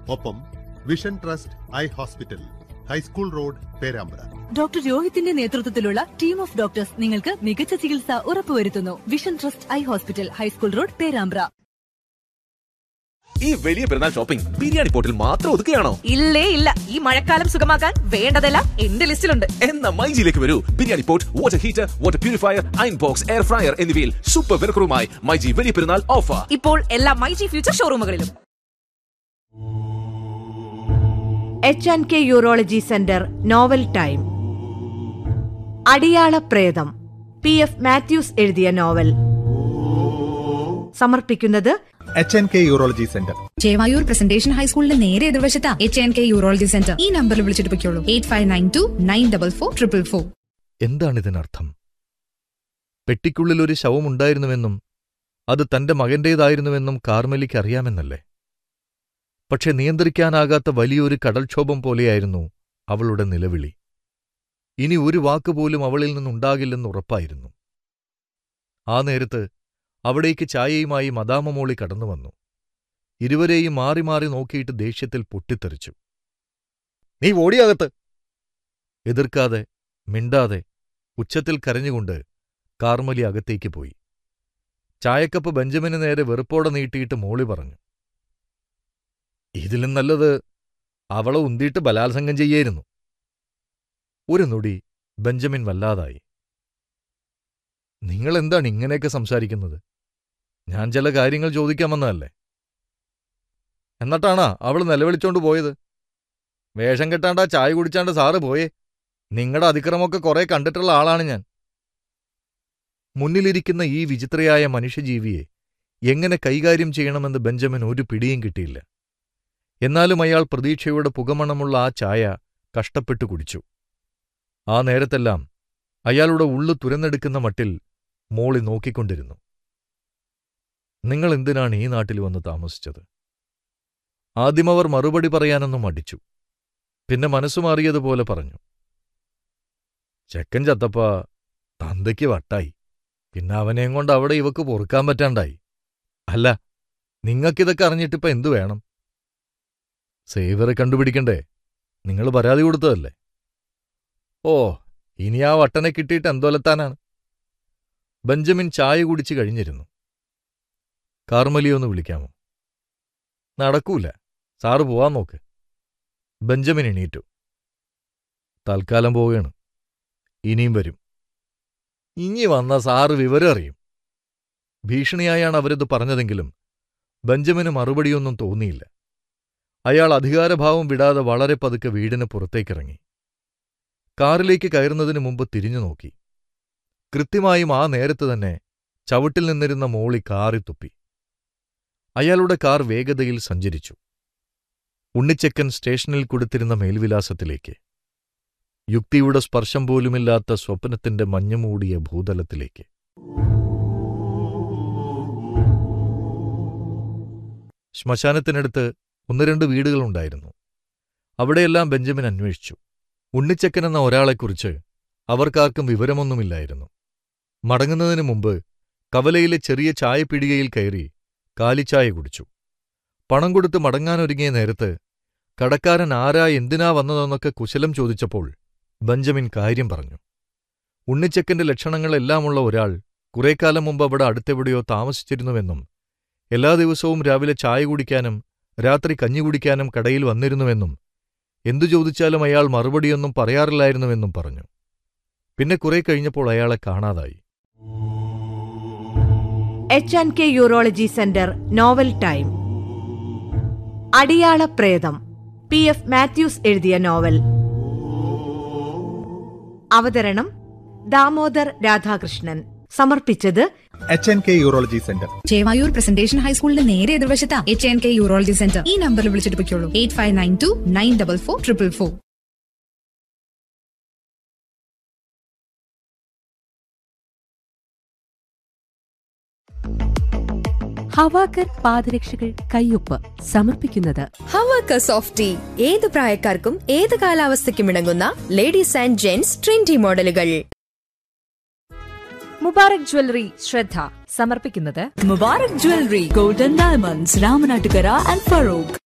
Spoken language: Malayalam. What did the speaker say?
ഒപ്പം vision trust eye hospital high school road Perambra doctor രോഹിത്തിന്റെ നേതൃത്വത്തിലുള്ള ടീം ഓഫ് ഡോക്ടേഴ്സ് നിങ്ങൾക്ക് മികച്ച ചികിത്സ ഉറപ്പുവരുത്തുന്നു vision trust eye hospital high school road Perambra ഈ വലിയ പെരുന്നാൾ ഷോപ്പിംഗ് ബിരിയാണി പോട്ടിൽ മാത്രം ഒതുക്കുകയാണോ ഇല്ലേ ഇല്ല ഈ മഴക്കാലം സുഖമാക്കാൻ വേണ്ടതെല്ലാം എന്റെ ലിസ്റ്റിലുണ്ട് എന്ന മൈജിയിലേക്ക് വരൂ biryani pot water heater water purifier iron box air fryer എന്നിവയിൽ സൂപ്പർ വിലക്കുറവുമായി മൈജി വലിയ പെരുന്നാൾ ഓഫർ ഇപ്പോൾ എല്ലാ മൈജി ഫ്യൂച്ചർ ഷോറൂമുകളിലും H and K urology centre novel time അടിയാള പ്രേതം പി എഫ് മാത്യൂസ് എഴുതിയ നോവൽ സമർപ്പിക്കുന്നത് H N K urology centre Chevayur presentation ഹൈസ്കൂളിന്റെ നേരെ എതിർവശത്താ H N K urology centre ഈ നമ്പറിൽ വിളിച്ചിട്ട് പൊയ്ക്കോളൂ eight five nine two nine double four triple four എന്താണിതിനർത്ഥം പെട്ടിക്കുള്ളിൽ ഒരു ശവമുണ്ടായിരുന്നുവെന്നും അത് തന്റെ മകന്റേതായിരുന്നുവെന്നും കാർമലിക്ക് അറിയാമെന്നല്ലേ പക്ഷെ നിയന്ത്രിക്കാനാകാത്ത വലിയൊരു കടൽക്ഷോഭം പോലെയായിരുന്നു അവളുടെ നിലവിളി ഇനി ഒരു വാക്കുപോലും അവളിൽ നിന്നുണ്ടാകില്ലെന്ന് ഉറപ്പായിരുന്നു ആ നേരത്ത് അവിടേക്ക് ചായയുമായി മദാമമോളി കടന്നുവന്നു ഇരുവരെയും മാറി മാറി നോക്കിയിട്ട് ദേഷ്യത്തിൽ പൊട്ടിത്തെറിച്ചു നീ ഓടിയകത്ത് എതിർക്കാതെ മിണ്ടാതെ ഉച്ചത്തിൽ കരഞ്ഞുകൊണ്ട് കാർമലി അകത്തേക്ക് പോയി ചായക്കപ്പ് ബെഞ്ചമിന് നേരെ വെറുപ്പോടെ നീട്ടിയിട്ട് മോളി പറഞ്ഞു ഇതിലും നല്ലത് അവളെ ഉന്തിയിട്ട് ബലാത്സംഗം ചെയ്യായിരുന്നു ഒരു നൊടി ബെഞ്ചമിൻ വല്ലാതായി നിങ്ങളെന്താണ് ഇങ്ങനെയൊക്കെ സംസാരിക്കുന്നത് ഞാൻ ചില കാര്യങ്ങൾ ചോദിക്കാൻ വന്നതല്ലേ എന്നിട്ടാണാ അവൾ നിലവിളിച്ചോണ്ട് പോയത് വേഷം കെട്ടാണ്ടാ ചായ കുടിച്ചാണ്ട് സാറ് പോയേ നിങ്ങളുടെ അതിക്രമമൊക്കെ കുറെ കണ്ടിട്ടുള്ള ആളാണ് ഞാൻ മുന്നിലിരിക്കുന്ന ഈ വിചിത്രയായ മനുഷ്യജീവിയെ എങ്ങനെ കൈകാര്യം ചെയ്യണമെന്ന് ബെഞ്ചമിൻ ഒരു പിടിയും കിട്ടിയില്ല എന്നാലും അയാൾ പ്രതീക്ഷയുടെ പുകമണമുള്ള ആ ചായ കഷ്ടപ്പെട്ടു കുടിച്ചു ആ നേരത്തെല്ലാം അയാളുടെ ഉള്ളു തുരന്നെടുക്കുന്ന മട്ടിൽ മോളി നോക്കിക്കൊണ്ടിരുന്നു നിങ്ങൾ എന്തിനാണ് ഈ നാട്ടിൽ വന്ന് താമസിച്ചത് ആദ്യമവർ മറുപടി പറയാനൊന്നും മടിച്ചു പിന്നെ മനസ്സുമാറിയതുപോലെ പറഞ്ഞു ചെക്കൻ ചത്തപ്പ തന്തയ്ക്ക് വട്ടായി പിന്നെ അവനെയും കൊണ്ട് അവിടെ ഇവക്ക് പൊറുക്കാൻ പറ്റാണ്ടായി അല്ല നിങ്ങൾക്കിതൊക്കെ അറിഞ്ഞിട്ടിപ്പോ എന്തു വേണം സേവറെ കണ്ടുപിടിക്കണ്ടേ നിങ്ങൾ പരാതി കൊടുത്തതല്ലേ ഓ ഇനി ആ വട്ടനെ കിട്ടിയിട്ട് എന്തോലത്താനാണ് ബെഞ്ചമിൻ ചായ കുടിച്ചു കഴിഞ്ഞിരുന്നു കാർമലിയൊന്ന് വിളിക്കാമോ നടക്കൂല സാറ് പോവാൻ നോക്ക് ബെഞ്ചമിൻ എണീറ്റു തൽക്കാലം പോവുകയാണ് ഇനിയും വരും ഇനി വന്ന സാറ് വിവരം അറിയും ഭീഷണിയായാണ് അവരിത് പറഞ്ഞതെങ്കിലും ബെഞ്ചമിന് മറുപടിയൊന്നും തോന്നിയില്ല അയാൾ അധികാരഭാവം വിടാതെ വളരെ പതുക്കെ വീടിന് പുറത്തേക്കിറങ്ങി കാറിലേക്ക് കയറുന്നതിനു മുമ്പ് തിരിഞ്ഞു നോക്കി കൃത്യമായും ആ നേരത്ത് തന്നെ ചവിട്ടിൽ നിന്നിരുന്ന മോളി കാറി തുപ്പി അയാളുടെ കാർ വേഗതയിൽ സഞ്ചരിച്ചു ഉണ്ണിച്ചക്കൻ സ്റ്റേഷനിൽ കൊടുത്തിരുന്ന മേൽവിലാസത്തിലേക്ക് യുക്തിയുടെ സ്പർശം പോലുമില്ലാത്ത സ്വപ്നത്തിന്റെ മഞ്ഞുമൂടിയ ഭൂതലത്തിലേക്ക് ശ്മശാനത്തിനടുത്ത് ഒന്ന് രണ്ട് വീടുകളുണ്ടായിരുന്നു അവിടെയെല്ലാം ബെഞ്ചമിൻ അന്വേഷിച്ചു ഉണ്ണിച്ചക്കൻ എന്ന ഒരാളെക്കുറിച്ച് അവർക്കാർക്കും വിവരമൊന്നുമില്ലായിരുന്നു മടങ്ങുന്നതിനു മുമ്പ് കവലയിലെ ചെറിയ ചായപ്പിടികയിൽ കയറി കാലിച്ചായ കുടിച്ചു പണം കൊടുത്ത് മടങ്ങാനൊരുങ്ങിയ നേരത്ത് കടക്കാരൻ ആരാ എന്തിനാ വന്നതെന്നൊക്കെ കുശലം ചോദിച്ചപ്പോൾ ബെഞ്ചമിൻ കാര്യം പറഞ്ഞു ഉണ്ണിച്ചക്കന്റെ ലക്ഷണങ്ങളെല്ലാമുള്ള ഒരാൾ കുറേക്കാലം മുമ്പ് അവിടെ അടുത്തെവിടെയോ താമസിച്ചിരുന്നുവെന്നും എല്ലാ ദിവസവും രാവിലെ ചായ കുടിക്കാനും രാത്രി കഞ്ഞി കുടിക്കാനും കടയിൽ വന്നിരുന്നുവെന്നും എന്തു ചോദിച്ചാലും അയാൾ മറുപടിയൊന്നും പറയാറില്ലായിരുന്നുവെന്നും പറഞ്ഞു പിന്നെ കുറെ കഴിഞ്ഞപ്പോൾ അയാളെ കാണാതായി H and K urology centre novel time അടിയാള പ്രേതം പി എഫ് മാത്യൂസ് എഴുതിയ നോവൽ അവതരണം ദാമോദർ രാധാകൃഷ്ണൻ സമർപ്പിച്ചത് H N K urology centre Chevayur presentation ഹൈസ്കൂളിന്റെ നേരെ എതിർവശത്താ H N K urology centre ഈ നമ്പറിൽ വിളിച്ചിട്ട് പൊയ്ക്കോളൂ eight five nine two nine double four triple four ഹവാക്കർ പാദരക്ഷകൾ കയ്യൊപ്പ് സമർപ്പിക്കുന്നത് ഹവാക്ക സോഫ്റ്റ് ടീ ഏത് പ്രായക്കാർക്കും ഏത് കാലാവസ്ഥയ്ക്കും ഇണങ്ങുന്ന ലേഡീസ് ആൻഡ് ജെന്റ്സ് ട്രെൻഡി മോഡലുകൾ മുബാറക് ജ്വല്ലറി ശ്രദ്ധ സമർപ്പിക്കുന്നത് Mubarak jewellery golden diamonds Ramanattukara and Farooq